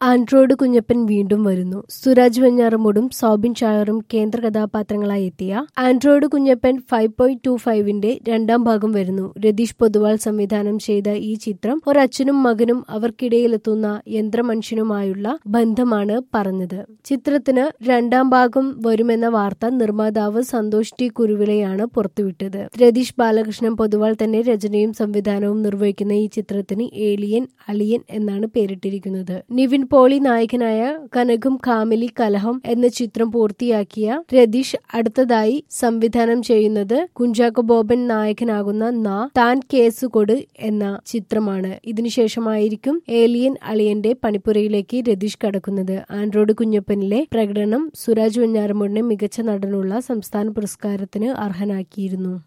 Android Kunjappan വീണ്ടും വരുന്നു സുരാജ് വെഞ്ഞാറമൂടും സോബിൻ ചായറും കേന്ദ്ര കഥാപാത്രങ്ങളായി എത്തിയ Android Kunjappan five point two ഫൈവിന്റെ രണ്ടാം ഭാഗം വരുന്നു രതീഷ് പൊതുവാൾ സംവിധാനം ചെയ്ത ഈ ചിത്രം ഒരച്ഛനും മകനും അവർക്കിടയിലെത്തുന്ന യന്ത്രമനുഷ്യനുമായുള്ള ബന്ധമാണ് പറഞ്ഞത് ചിത്രത്തിന് രണ്ടാം ഭാഗം വരുമെന്ന വാർത്ത നിർമ്മാതാവ് സന്തോഷ് ടി കുരുവിളയാണ് പുറത്തുവിട്ടത് രതീഷ് ബാലകൃഷ്ണൻ പൊതുവാൾ തന്നെ രചനയും സംവിധാനവും നിർവഹിക്കുന്ന ഈ ചിത്രത്തിന് ഏലിയൻ അലിയൻ എന്നാണ് പേരിട്ടിരിക്കുന്നത് നിവിൻ പോളി നായകനായ കനകും കാമിലി കലഹം എന്ന ചിത്രം പൂർത്തിയാക്കിയ രതീഷ് അടുത്തതായി സംവിധാനം ചെയ്യുന്നത് കുഞ്ചാക്കോ ബോബൻ നായകനാകുന്ന നാ താൻ കേസ് കൊട് എന്ന ചിത്രമാണ് ഇതിനുശേഷമായിരിക്കും ഏലിയൻ അളിയന്റെ പണിപ്പുരയിലേക്ക് രതീഷ് കടക്കുന്നത് ആൻഡ്രോയിഡ് കുഞ്ഞപ്പനിലെ പ്രകടനം സുരാജ് വെഞ്ഞാറമൂടിനെ മികച്ച നടനുള്ള സംസ്ഥാന പുരസ്കാരത്തിന് അർഹനാക്കിയിരുന്നു